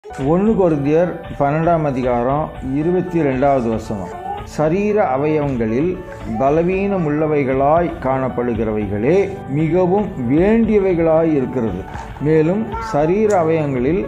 ஒன்று கொருந்தியர் பன்னெண்டாம் அதிகாரம் இருபத்தி ரெண்டாவது வசனம் சரீர அவயவங்களில் பலவீனமுள்ளவைகளாய் காணப்படுகிறவைகளே மிகவும் வேண்டியவைகளாய் இருக்கிறது மேலும் சரீர அவயவங்களில்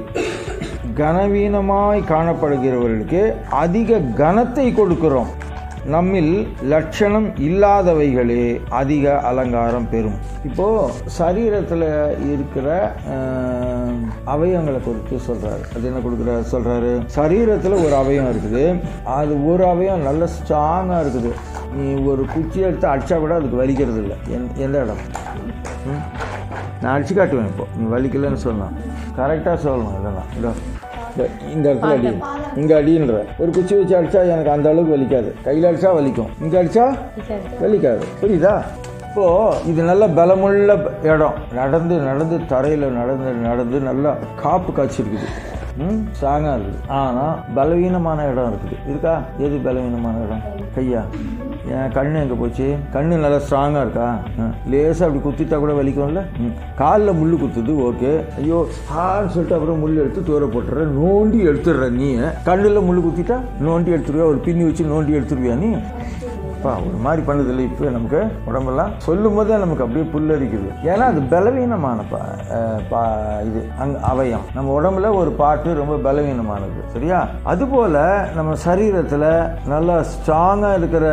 கனவீனமாய் காணப்படுகிறவர்களுக்கு அதிக கனத்தை கொடுக்கிறோம் நம்மில் லட்சணம் இல்லாதவைகளே அதிக அலங்காரம் பெறும் இப்போ சரீரத்தில் இருக்கிற அஹ், அவயவங்களை குறித்து சொல்றாரு அது என்ன கொடுக்குறாரு சொல்றாரு சரீரத்தில் ஒரு அவயம் இருக்குது அது ஒரு அவயம் நல்ல ஸ்ட்ராங்காக இருக்குது நீ ஒரு குச்சி எடுத்து அடிச்சா கூட அதுக்கு வலிக்கிறது இல்லை எந்த- எந்த இடம் ம்? நான் அடிச்சு காட்டுவேன் இப்போ நீ வலிக்கலைன்னு சொல்லலாம் கரெக்டாக சொல்லணும் இதெல்லாம் இதோ இந்த- இந்த இடத்துல அடி இங்கே அடின்ற ஒரு குச்சி வச்சு அடிச்சா எனக்கு அந்த அளவுக்கு வலிக்காது கையில் அடிச்சா வலிக்கும் இங்கே அடிச்சா வலிக்காது புரியுதா இப்போ இது நல்ல பலமுள்ள இடம் நடந்து நடந்து தரையில் நடந்து நடந்து நல்லா காப்பு காய்ச்சிருக்குது ம் ஸ்ட்ராங்காக இருக்குது ஆனால் பலவீனமான இடம் இருக்குது இருக்கா எது பலவீனமான இடம் கையா என் கண்ணு எங்கே போச்சு கண்ணு நல்லா ஸ்ட்ராங்காக இருக்கா லேசாக அப்படி குத்திட்டா கூட வலிக்கும்ல ம் காலில் முள் குத்துது ஓகே ஐயோ ஹான்னு சொல்லிட்டு அப்புறம் முள் எடுத்து தூர போட்டுற நோண்டி எடுத்துடுற நீ கண்ணில் முள் குத்திட்டா நோண்டி எடுத்துருவியா ஒரு பின்னி வச்சு நோண்டி எடுத்துருவியா நீ அப்பா ஒரு மாதிரி பண்ணுதில்ல இப்போ நமக்கு உடம்பெல்லாம் சொல்லும் போதே நமக்கு அப்படியே புல்லரிக்குது ஏன்னா அது பலவீனமான பா அஹ் பா இது அங் அவயம் நம்ம உடம்புல ஒரு பாட்டு ரொம்ப பலவீனமானது சரியா அதுபோல் நம்ம சரீரத்தில் நல்லா ஸ்ட்ராங்காக இருக்கிற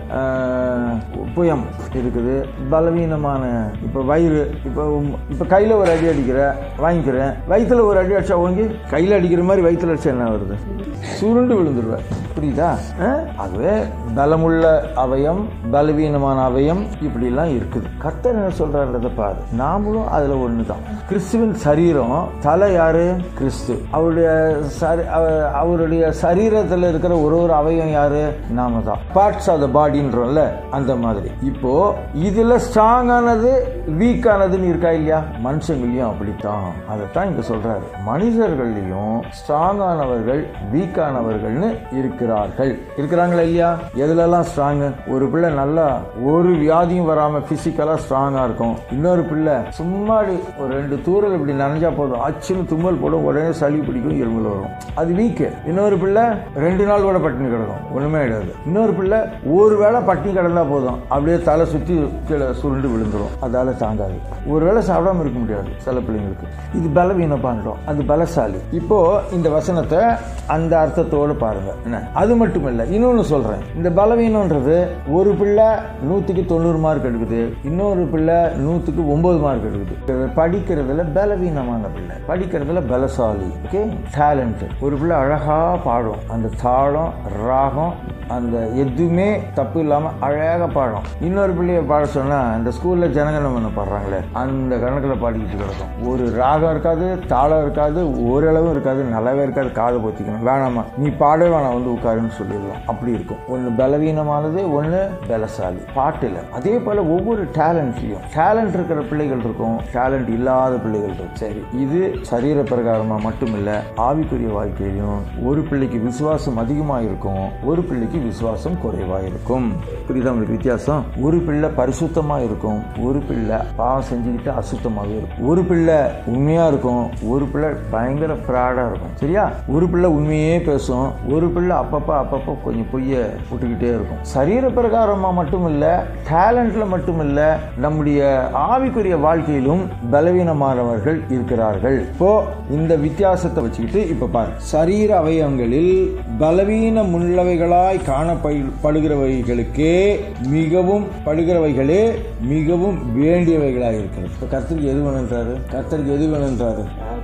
அஹ், புயம் இருக்குது பலவீனமான இப்போ வயிறு இப்போ உம்- இப்போ கையில் ஒரு அடி அடிக்கிற வாங்கிக்கிறேன் வயிற்றுல ஒரு அடி அடிச்சா ஓங்கி கையில் அடிக்கிற மாதிரி வயிற்றுல அடிச்சா என்ன வருது சுருண்டு விழுந்துருவேன் புரியுதா அஹ்? அதுவே பலமுள்ள அவயம் பலவீனமான அவயம் இப்படிலாம் இருக்குது கர்த்தர் என்ன சொல்றாருன்றத பாரு நாமளும் அதுல ஒன்று தான் கிறிஸ்துவின் சரீரம் தலை யாரு கிறிஸ்து அவருடைய சரி அவ- அவருடைய சரீரத்தில் இருக்கிற ஒரு ஒரு அவயம் யாரு நாம தான் பார்ட்ஸ் ஆஃப் த பாடின்றோம்ல அந்த மாதிரி இப்போ இதுல ஸ்ட்ராங் ஆனது வீக் ஆனதுன்னு இருக்கா இல்லையா மனுஷங்களையும் அப்படித்தான் அதைத்தான் இங்க சொல்றாரு மனிதர்களையும் ஸ்ட்ராங் ஆனவர்கள் வீக் ஆனவர்கள்னு இருக்கிறார்கள் இருக்கிறாங்களா இல்லையா எதுலலாம் ஸ்ட்ராங் ஒரு பிள்ளை நல்லா ஒரு வியாதியும் வராம பிசிக்கலா ஸ்ட்ராங்கா இருக்கும் இன்னொரு பிள்ளை சும்மாடி ஒரு ரெண்டு தூரல் இப்படி நனைஞ்சா போதும் அச்சுன்னு தும்மல் போடும் உடனே சளி பிடிக்கும் இருமல் வரும் அது வீக்கு இன்னொரு பிள்ளை ரெண்டு நாள் கூட பட்டினி கிடக்கும் ஒண்ணுமே கிடையாது இன்னொரு பிள்ளை ஒரு வேளை பட்டினி கிடந்தா போதும் அப்படியே தலை சுத்தி கீழே சுருண்டு விழுந்துரும் அதால தாங்காது ஒரு வேளை சாப்பிடாம இருக்க முடியாது சில பிள்ளைங்களுக்கு இது பலவீனப்பாண்டோம் அது பலசாலி இப்போ இந்த வசனத்தை அந்த அர்த்தத்தோடு பாருங்க என்ன அது மட்டும் இல்ல இன்னொன்னு சொல்றேன் இந்த பலவீனம்ன்றது ஒரு பிள்ளை நூத்துக்கு தொண்ணூறு மார்க் எடுக்குது இன்னொரு பிள்ளை நூத்துக்கு ஒன்பது மார்க் எடுக்குது படிக்கிறதுல பலவீனமான பிள்ளை படிக்கிறதுல பலசாலி ஓகே டேலண்ட் ஒரு பிள்ளை அழகா பாடும் அந்த தாளம் ராகம் அந்த எதுவுமே தப்பு இல்லாம அழகாக பாடும் இன்னொரு பிள்ளைய பாட சொன்னா இந்த ஸ்கூல்ல ஜனகணமன பாடுறாங்களே அந்த கணக்கில் பாடிக்கிட்டு கிடக்கும் ஒரு ராகம் இருக்காது தாளம் இருக்காது ஓரளவும் இருக்காது நல்லாவே இருக்காது காது பொத்திக்கணும் வேணாமா நீ பாடவே வேணாம் வந்து உட்காருன்னு சொல்லிடலாம் அப்படி இருக்கும் ஒன்று பலவீனமானது ஒன்று பலசாலி பாட்டில் அதே போல ஒவ்வொரு டேலண்ட்லையும் டேலண்ட் இருக்கிற பிள்ளைகள் இருக்கும் டேலண்ட் இல்லாத பிள்ளைகள் இருக்கும் சரி இது சரீர பிரகாரமாக மட்டும் இல்ல ஆவிக்குரிய வாழ்க்கையிலும் ஒரு பிள்ளைக்கு விசுவாசம் அதிகமாக இருக்கும் ஒரு பிள்ளைக்கு விசுவாசம் குறைவாக இருக்கும் புரியுதா உங்களுக்கு வித்தியாசம் ஒரு பிள்ளை பரிசுத்தமா இருக்கும் ஒரு பிள்ளை பாவம் செஞ்சுக்கிட்டு அசுத்தமாகவே இருக்கும் ஒரு பிள்ளை உண்மையா இருக்கும் ஒரு பிள்ளை பயங்கர ப்ராடா இருக்கும் சரியா ஒரு பிள்ளை உண்மையே பேசும் ஒரு பிள்ளை அப்பப்போ அப்பப்போ கொஞ்சம் பொய்ய விட்டுக்கிட்டே இருக்கும் சரீர பிரகாரமா மட்டும் இல்ல டேலண்ட்ல மட்டும் இல்ல நம்முடைய ஆவிக்குரிய வாழ்க்கையிலும் பலவீனமானவர்கள் இருக்கிறார்கள் இப்போ இந்த வித்தியாசத்தை வச்சுக்கிட்டு இப்ப பாரு சரீர அவயவங்களில் பலவீனம் உள்ளவைகளாய் காணப்படுகிறவைகளுக்கே மிகவும் படுகிறவைகளே மிகவும் வேண்டியவைகளாக இருக்கிறது இப்போ கர்த்தருக்கு எது வேணுன்றாரு கர்த்தருக்கு எது வேணுன்றாரு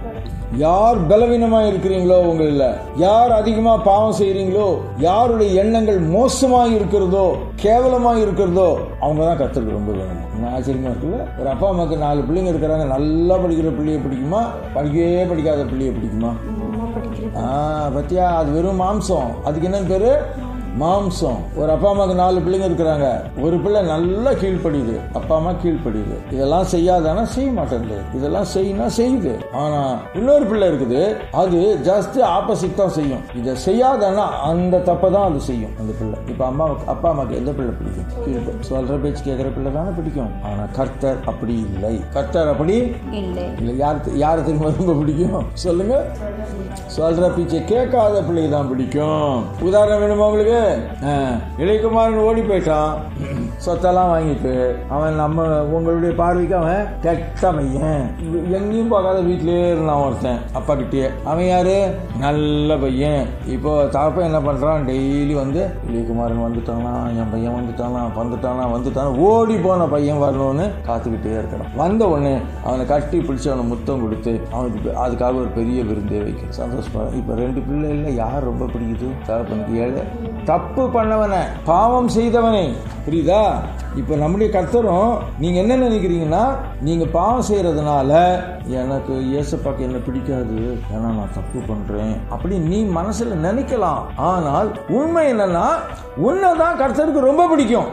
யார் பலவீனமா இருக்கிறீங்களோ உங்களில் யார் அதிகமா பாவம் செய்றீங்களோ யாருடைய எண்ணங்கள் மோசமாக இருக்கிறதோ கேவலமாக இருக்கிறதோ அவங்க தான் கர்த்தருக்கு ரொம்ப வேணும் என்ன ஆச்சரியமா இருக்குல்ல ஒரு அப்பா அம்மாக்கு நாலு பிள்ளைங்க இருக்கிறாங்க நல்லா படிக்கிற பிள்ளைய பிடிக்குமா படிக்கவே படிக்காத பிள்ளைய பிடிக்குமா ஆ பத்தியா அது வெறும் மாம்சம் அதுக்கு என்ன பேரு மாம்சம் ஒரு அப்பா அம்மாவுக்கு நாலு பிள்ளைங்க இருக்கிறாங்க ஒரு பிள்ளை நல்லா கீழ்ப்படியுது அப்பா அம்மா கீழ்ப்படியுது இதெல்லாம் செய்யாதானா செய்ய மாட்டேங்குது இதெல்லாம் செய்யினா செய்யுது ஆனா இன்னொரு பிள்ளை இருக்குது அது ஜஸ்ட் ஆப்போசிட் தான் செய்யும் இதை செய்யாதானா அந்த தப்பை தான் அது செய்யும் அந்த பிள்ளை இப்ப அம்மா அப்பா அம்மாக்கு எந்த பிள்ளை பிடிக்கும் கீழ்ப்ப சொல்ற பேச்சு கேட்கிற பிள்ளை தானே பிடிக்கும் ஆனா கர்த்தர் அப்படி இல்லை கர்த்தர் அப்படி இல்லை இல்லை யார் யாரை திரும்ப ரொம்ப பிடிக்கும் சொல்லுங்க சொல்ற பீச்சை கேட்காத பிள்ளை தான் பிடிக்கும் உதாரணம் வேணுமா உங்களுக்கு ஆ, இளையகுமாரன் ஓடி போயிட்டான் சொத்தெல்லாம் வாங்கிட்டு அவன் நம்ம உங்களுடைய பார்வைக்கு அவன் கெட்ட பையன் எங்கேயும் பார்க்காத வீட்டிலேயே இருந்தான் ஒருத்தன் அப்பா கிட்டேயே அவன் யாரு நல்ல பையன் இப்போ தகப்பன் என்ன பண்றான் டெய்லி வந்து இளையகுமாரன் வந்துட்டானா என் பையன் வந்துட்டானா வந்துட்டானா வந்துட்டானா ஓடி போன பையன் வரணும்னு காத்துக்கிட்டே இருக்கணும் வந்த உடனே அவனை கட்டி பிடிச்சி அவனை முத்தம் கொடுத்து அவனுக்கு பெ- அதுக்காக ஒரு பெரிய விருந்தே வைக்க சந்தோஷமா இப்போ ரெண்டு பிள்ளைல யார் ரொம்ப பிடிக்குது தகப்பனுக்கு ஏழு தப்பு பண்ணவனை பாவம் செய்தவனை புரியுதா இப்போ நம்முடைய கர்த்தரும் நீங்க என்ன நினைக்கிறீங்கன்னா நீங்க பாவம் செய்யறதுனால எனக்கு இயேசப்பாக்கு என்ன பிடிக்காது ஏன்னா நான் தப்பு பண்றேன் அப்படி நீ மனசுல நினைக்கலாம் ஆனால் உண்மை என்னன்னா உன்னைதான் கர்த்தருக்கு ரொம்ப பிடிக்கும்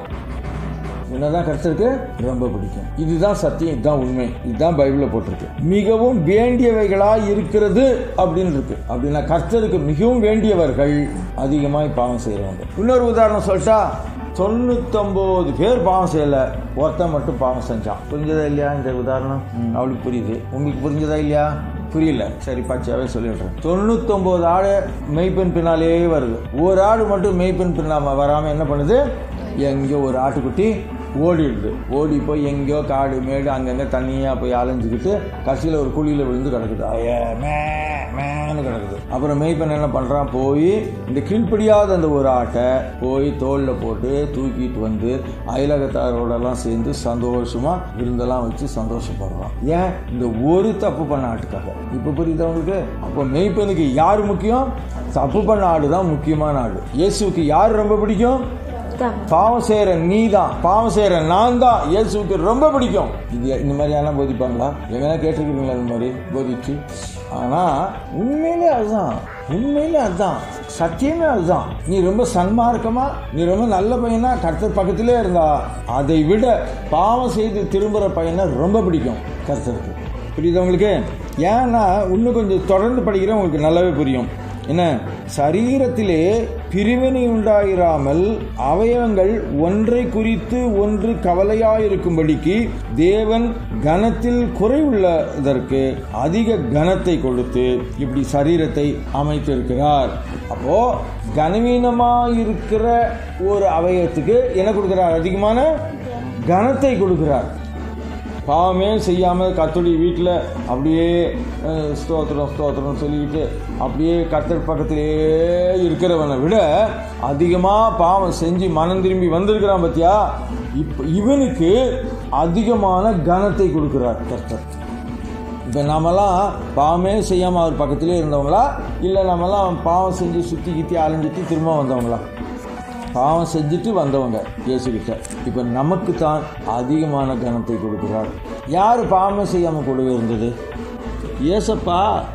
உன்னதான் கர்த்தருக்கு ரொம்ப பிடிக்கும் இதுதான் சத்தியம் இதுதான் உண்மை இதுதான் பைபிள்ல போட்டிருக்கு மிகவும் வேண்டியவைகளா இருக்கிறது அப்படின்னு இருக்கு அப்படின்னா கர்த்தருக்கு மிகவும் வேண்டியவர்கள் அதிகமாய் பாவம் செய்யறவங்க இன்னொரு உதாரணம் சொல்லிட்டா தொண்ணூத்தொன்பது பேர் பாவம் செய்யல ஒருத்தன் மட்டும் பாவம் செஞ்சான் புரிஞ்சதா இல்லையா இந்த உதாரணம் ம், அவளுக்கு புரியுது உங்களுக்கு புரிஞ்சதா இல்லையா புரியல சரி பச்சையாவே சொல்லிடுறேன் தொண்ணூத்தொன்பது ஆடு மெய்ப்பெண் பின்னாலே வருது ஒரு ஆடு மட்டும் மெய்ப்பெண் பின்னாம வராம என்ன பண்ணுது எங்கேயோ ஒரு ஆட்டுக்குட்டி ஓடிடுது ஓடி போய் எங்கேயோ காடு மேடு அங்கங்கே தண்ணியாக போய் அலைஞ்சிக்கிட்டு கடைசியில் ஒரு குழியில் விழுந்து கிடக்குது ஐய, மே மேன்னு கிடக்குது அப்புறம் மெய்ப்பெண் என்ன பண்ணுறான் போய் இந்த கீழ்ப்படியாத அந்த ஒரு ஆட்டை போய் தோளில் போட்டு தூக்கிட்டு வந்து அயலகத்தாரோடலாம் சேர்ந்து சந்தோஷமா விருந்தெல்லாம் வச்சு சந்தோஷப்படுறான் ஏன் இந்த ஒரு தப்பு பண்ண ஆட்டுக்காக இப்போ புரியுதா உங்களுக்கு அப்போ மெய்ப்பெண்ணுக்கு யார் முக்கியம் தப்பு பண்ண ஆடு தான் முக்கியமான ஆடு இயேசுவுக்கு யார் ரொம்ப பிடிக்கும் தப்பு. பாவம் செய்யற நீ தான் பாவம் செய்யற நான் தான் இயேசுவுக்கு ரொம்ப பிடிக்கும் இது இந்த மாதிரி யாரா போதிப்பாங்களா எங்கன்னா கேட்டிருக்கீங்களா இந்த மாதிரி போதிச்சு ஆனா உண்மையிலே அதுதான் உண்மையிலே அதுதான் சத்தியமே அதுதான் நீ ரொம்ப சன்மார்க்கமா நீ ரொம்ப நல்ல பையனா கர்த்தர் பக்கத்திலே இருந்தா அதை விட பாவம் செய்து திரும்புற பையனை ரொம்ப பிடிக்கும் கர்த்தருக்கு புரியுது உங்களுக்கு ஏன்னா இன்னும் கொஞ்சம் தொடர்ந்து படிக்கிற உங்களுக்கு நல்லாவே புரியும் என்ன சரீரத்திலே பிரிவினை உண்டாயிராமல் அவயவங்கள் ஒன்றை குறித்து ஒன்று கவலையாயிருக்கும்படிக்கு தேவன் கனத்தில் குறைவுள்ளதற்கு அதிக கனத்தை கொடுத்து இப்படி சரீரத்தை அமைத்திருக்கிறார் அப்போ கனவீனமா இருக்கிற ஒரு அவயவத்துக்கு என்ன கொடுக்கிறார் அதிகமான கனத்தை கொடுக்கிறார் பாவமே செய்யாமல் கத்தோடைய வீட்டில் அப்படியே அஹ், ஸ்தோத்திரம் ஸ்தோத்திரம் சொல்லிக்கிட்டு அப்படியே கத்தர் பக்கத்திலேயே இருக்கிறவனை விட அதிகமாக பாவம் செஞ்சு மனம் திரும்பி வந்திருக்கிறான் பத்தியா இப்போ இவனுக்கு அதிகமான கனத்தை கொடுக்கிறார் கர்த்தர் இப்போ நாமெல்லாம் பாவமே செய்யாமல் அவர் பக்கத்திலே இருந்தவங்களா இல்லை நம்மலாம் பாவம் செஞ்சு சுற்றி கித்தி அலைஞ்சிட்டு திரும்ப வந்தவங்களா பாவம் செஞ்சுட்டு வந்தவங்க இயேசுகிட்ட இப்போ நமக்கு தான் அதிகமான கனத்தை கொடுக்கிறார் யார் பாவமே செய்யாமல் கூடவே இருந்தது ஏசப்பா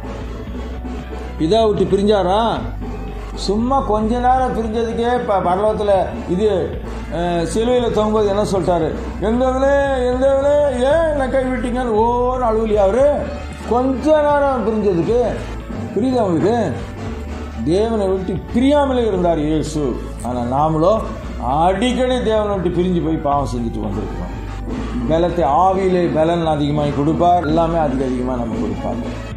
பிதா விட்டு பிரிஞ்சாரா சும்மா கொஞ்ச நேரம் பிரிஞ்சதுக்கே இப்போ பரலோகத்தில் இது சிலுவையில் தொங்கும்போது என்ன சொல்லிட்டாரு எந்தவனே எந்தவனே ஏன் என்ன கை விட்டீங்கன்னு ஓன்னு அழுவலியா அவரு கொஞ்ச நேரம் பிரிஞ்சதுக்கு புரியுதா உங்களுக்கு தேவனை விட்டு பிரியாமலே இருந்தார் இயேசு ஆனால் நாமளோ அடிக்கடி தேவனை விட்டு பிரிஞ்சு போய் பாவம் செஞ்சுட்டு வந்திருக்கிறோம் பலத்தை ஆவியிலே பலன் அதிகமாக கொடுப்பார் எல்லாமே அதிக அதிகமாக நம்ம கொடுப்பாங்க